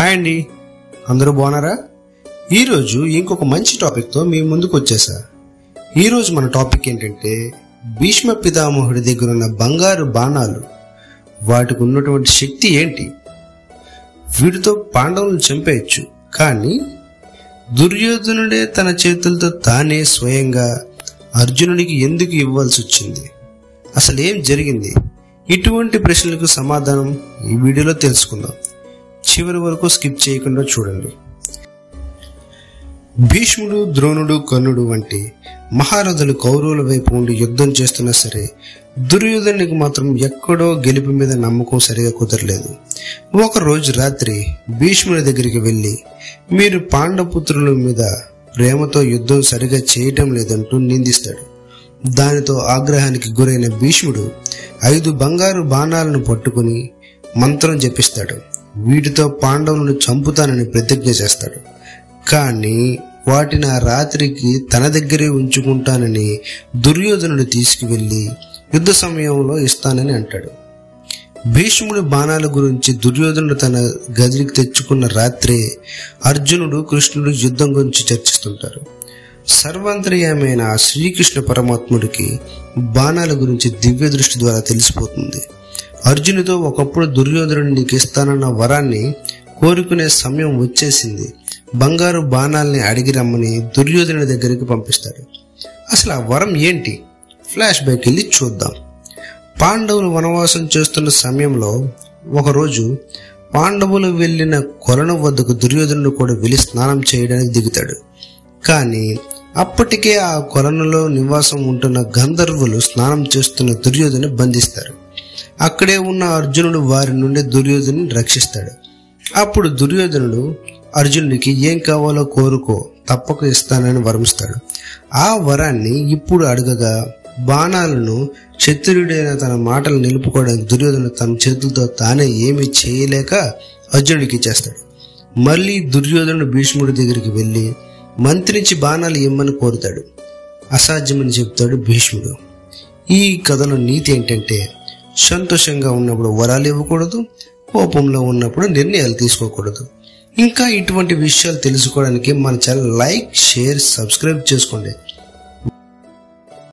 hi అండి అందరూ బాగున్నారా ఈరోజు ఇంకొక మంచి టాపిక్తో మీ ముందుకు వచ్చేసా ఈరోజు మన టాపిక్ ఏంటంటే భీష్మ పితామహుడి దగ్గర ఉన్న బంగారు బాణాలు వాటికి ఉన్నటువంటి శక్తి ఏంటి వీటితో పాండవులను చంపేయచ్చు కానీ దుర్యోధనుడే తన చేతులతో తానే స్వయంగా అర్జునుడికి ఎందుకు ఇవ్వాల్సి వచ్చింది అసలు ఏం జరిగింది ఇటువంటి ప్రశ్నలకు సమాధానం ఈ వీడియోలో తెలుసుకుందాం చివరి వరకు స్కిప్ చేయకుండా చూడండి భీష్ముడు ద్రోణుడు కర్ణుడు వంటి మహారథులు కౌరవుల వైపు ఉండి యుద్ధం చేస్తున్నా సరే దుర్యోధనునికి మాత్రం ఎక్కడో గెలుపు మీద నమ్మకం సరిగా కుదరలేదు ఒక రోజు రాత్రి భీష్ముడి దగ్గరికి వెళ్ళి మీరు పాండపుత్రుల మీద ప్రేమతో యుద్ధం సరిగా చేయటం లేదంటూ నిందిస్తాడు దానితో ఆగ్రహానికి గురైన భీష్ముడు ఐదు బంగారు బాణాలను పట్టుకుని మంత్రం జపిస్తాడు వీటితో పాండవులను చంపుతానని ప్రతిజ్ఞ చేస్తాడు కానీ వాటిని ఆ రాత్రికి తన దగ్గరే ఉంచుకుంటానని దుర్యోధనుడు తీసుకువెళ్లి యుద్ధ సమయంలో ఇస్తానని అంటాడు భీష్ముడి బాణాల గురించి దుర్యోధనుడు తన గదికి తెచ్చుకున్న రాత్రే అర్జునుడు కృష్ణుడు యుద్ధం గురించి చర్చిస్తుంటారు సర్వాంతర్యమైన ఆ శ్రీకృష్ణ పరమాత్ముడికి బాణాల గురించి దివ్య దృష్టి ద్వారా తెలిసిపోతుంది అర్జునుడితో ఒకప్పుడు దుర్యోధనుడు నీకు ఇస్తానన్న వరాన్ని కోరుకునే సమయం వచ్చేసింది బంగారు బాణాల్ని అడిగి రమ్మని దుర్యోధనుడి దగ్గరికి పంపిస్తాడు అసలు ఆ వరం ఏంటి ఫ్లాష్ బ్యాక్ వెళ్ళి చూద్దాం పాండవులు వనవాసం చేస్తున్న సమయంలో ఒకరోజు పాండవులు వెళ్ళిన కొలను వద్దకు దుర్యోధనుడు కూడా వెళ్ళి స్నానం చేయడానికి దిగుతాడు కానీ అప్పటికే ఆ కొలనులో నివాసం ఉంటున్న గంధర్వులు స్నానం చేస్తున్న దుర్యోధను బంధిస్తారు అక్కడే ఉన్న అర్జునుడు వారి నుండి దుర్యోధను రక్షిస్తాడు అప్పుడు దుర్యోధనుడు అర్జునుడికి ఏం కావాలో కోరుకో తప్పక ఇస్తానని వరమిస్తాడు ఆ వరాన్ని ఇప్పుడు అడగగా బాణాలను క్షత్రియుడైన తన మాటలు నిలుపుకోవడానికి దుర్యోధనుడు తన చేతులతో తానే ఏమీ చేయలేక అర్జునుడికి ఇచ్చేస్తాడు మళ్ళీ దుర్యోధనుడు భీష్ముడి దగ్గరికి వెళ్ళి మంత్రించి బాణాలు ఇమ్మని కోరుతాడు అసాధ్యమని చెప్తాడు భీష్ముడు ఈ కథలో నీతి ఏంటంటే సంతోషంగా ఉన్నప్పుడు వరాలు ఇవ్వకూడదు కోపంలో ఉన్నప్పుడు నిర్ణయాలు తీసుకోకూడదు ఇంకా ఇటువంటి విషయాలు తెలుసుకోవడానికి మన ఛానల్ లైక్ షేర్ సబ్స్క్రైబ్ చేసుకోండి